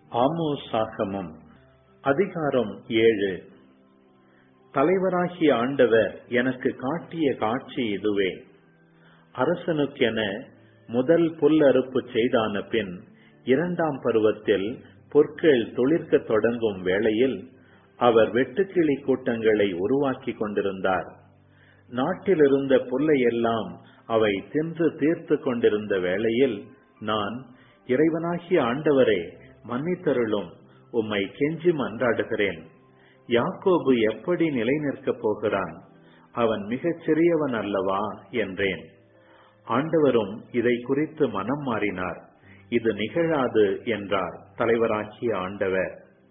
ஆமோசாகமம் அதிகாரம் ஏழு தலைவராகிய ஆண்டவர் எனக்கு காட்டிய காட்சி இதுவே அரசனுக்கென முதல் புல் அறுப்பு செய்தான பின் இரண்டாம் பருவத்தில் பொற்கள் துளிர்க்கத் தொடங்கும் வேளையில் அவர் வெட்டுக்கிளி கூட்டங்களை உருவாக்கி கொண்டிருந்தார் நாட்டிலிருந்த புல்லையெல்லாம் அவை தின்று தீர்த்து கொண்டிருந்த வேளையில் நான் இறைவனாகிய ஆண்டவரே மன்னித்தருளும் உம்மை கெஞ்சி மன்றாடுகிறேன் யாக்கோபு எப்படி நிலை நிற்கப் போகிறான் அவன் மிகச் சிறியவன் அல்லவா என்றேன் ஆண்டவரும் இதை குறித்து மனம் மாறினார் இது நிகழாது என்றார் தலைவராகிய ஆண்டவர்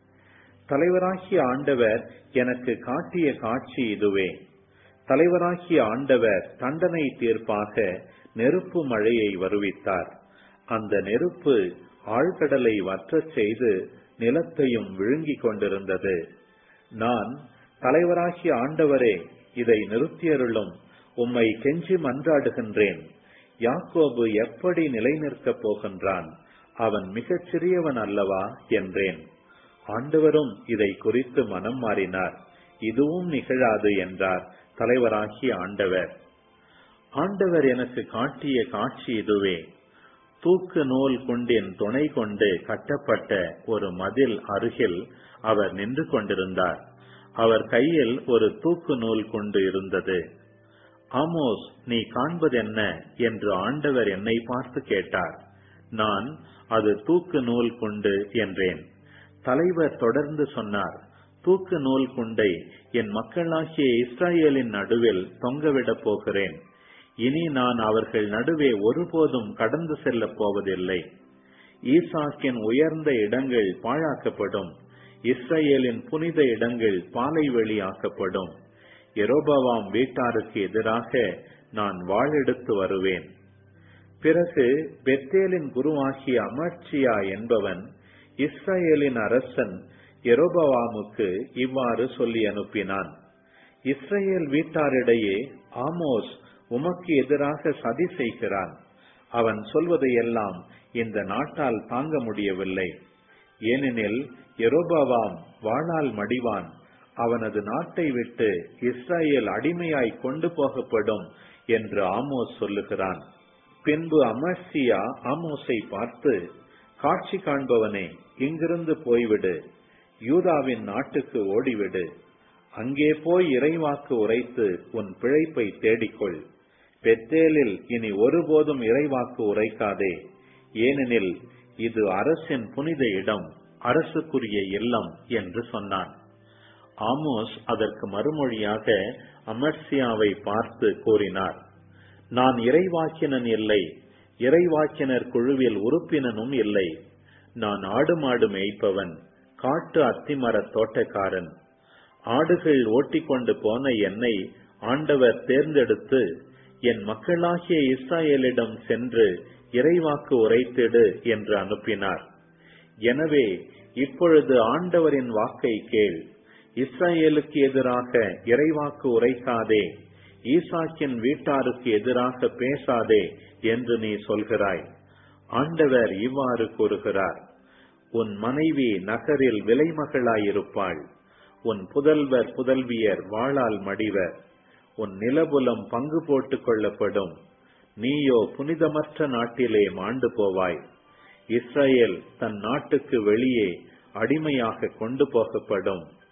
தலைவராகிய ஆண்டவர் எனக்கு காட்டிய காட்சி இதுவே தலைவராகிய ஆண்டவர் தண்டனை தீர்ப்பாக நெருப்பு மழையை வருவித்தார் அந்த நெருப்பு ஆழ்கடலை வற்றச் செய்து நிலத்தையும் விழுங்கிக் கொண்டிருந்தது நான் தலைவராகிய ஆண்டவரே இதை நிறுத்தியருளும் உம்மை கெஞ்சி மன்றாடுகின்றேன் யாக்கோபு எப்படி நிலை நிற்கப் போகின்றான் அவன் மிகச் சிறியவன் அல்லவா என்றேன் ஆண்டவரும் இதை குறித்து மனம் மாறினார் இதுவும் நிகழாது என்றார் தலைவராகிய ஆண்டவர் ஆண்டவர் எனக்கு காட்டிய காட்சி இதுவே தூக்கு நூல் குண்டின் துணை கொண்டு கட்டப்பட்ட ஒரு மதில் அருகில் அவர் நின்று கொண்டிருந்தார் அவர் கையில் ஒரு தூக்கு நூல் கொண்டு இருந்தது ஆமோஸ் நீ காண்பதென்ன என்று ஆண்டவர் என்னை பார்த்து கேட்டார் நான் அது தூக்கு நூல் குண்டு என்றேன் தலைவர் தொடர்ந்து சொன்னார் தூக்கு நூல் குண்டை என் மக்களாகிய இஸ்ராயேலின் நடுவில் தொங்கவிடப் போகிறேன் இனி நான் அவர்கள் நடுவே ஒருபோதும் கடந்து செல்லப் போவதில்லை ஈசாக்கின் உயர்ந்த இடங்கள் பாழாக்கப்படும் இஸ்ரேலின் புனித இடங்கள் பாலைவெளியாக்கப்படும் எரோபவாம் வீட்டாருக்கு எதிராக நான் வாழெடுத்து வருவேன் பிறகு பெத்தேலின் குருவாகிய அமர்ச்சியா என்பவன் இஸ்ரேலின் அரசன் எரோபவாமுக்கு இவ்வாறு சொல்லி அனுப்பினான் இஸ்ரேல் வீட்டாரிடையே ஆமோஸ் உமக்கு எதிராக சதி செய்கிறான் அவன் சொல்வதையெல்லாம் இந்த நாட்டால் தாங்க முடியவில்லை ஏனெனில் எரோபாவாம் வாழால் மடிவான் அவனது நாட்டை விட்டு இஸ்ரேல் அடிமையாய் கொண்டு போகப்படும் என்று ஆமோஸ் சொல்லுகிறான் பின்பு அமர்சியா ஆமோஸை பார்த்து காட்சி காண்பவனே இங்கிருந்து போய்விடு யூதாவின் நாட்டுக்கு ஓடிவிடு அங்கே போய் இறைவாக்கு உரைத்து உன் பிழைப்பை தேடிக்கொள் பெத்தேலில் இனி ஒருபோதும் இறைவாக்கு உரைக்காதே ஏனெனில் இது அரசின் புனித இடம் அரசுக்குரிய இல்லம் என்று சொன்னான் ஆமோஸ் அதற்கு மறுமொழியாக அமர்சியாவை பார்த்து கூறினார் நான் இறைவாக்கினன் இல்லை இறைவாக்கினர் குழுவில் உறுப்பினனும் இல்லை நான் ஆடு மாடு மேய்ப்பவன் காட்டு அத்திமர தோட்டக்காரன் ஆடுகள் ஓட்டிக்கொண்டு போன என்னை ஆண்டவர் தேர்ந்தெடுத்து என் மக்களாகிய இஸ்ராயலிடம் சென்று இறைவாக்கு உரைத்திடு என்று அனுப்பினார் எனவே இப்பொழுது ஆண்டவரின் வாக்கை கேள் இஸ்ரேலுக்கு எதிராக இறைவாக்கு உரைக்காதே ஈசாக்கின் வீட்டாருக்கு எதிராக பேசாதே என்று நீ சொல்கிறாய் ஆண்டவர் இவ்வாறு கூறுகிறார் உன் மனைவி நகரில் விலைமகளாயிருப்பாள் உன் புதல்வர் புதல்வியர் வாழால் மடிவர் உன் நிலபுலம் பங்கு போட்டுக் கொள்ளப்படும் நீயோ புனிதமற்ற நாட்டிலே மாண்டு போவாய் இஸ்ரேல் தன் நாட்டுக்கு வெளியே அடிமையாக கொண்டு போகப்படும்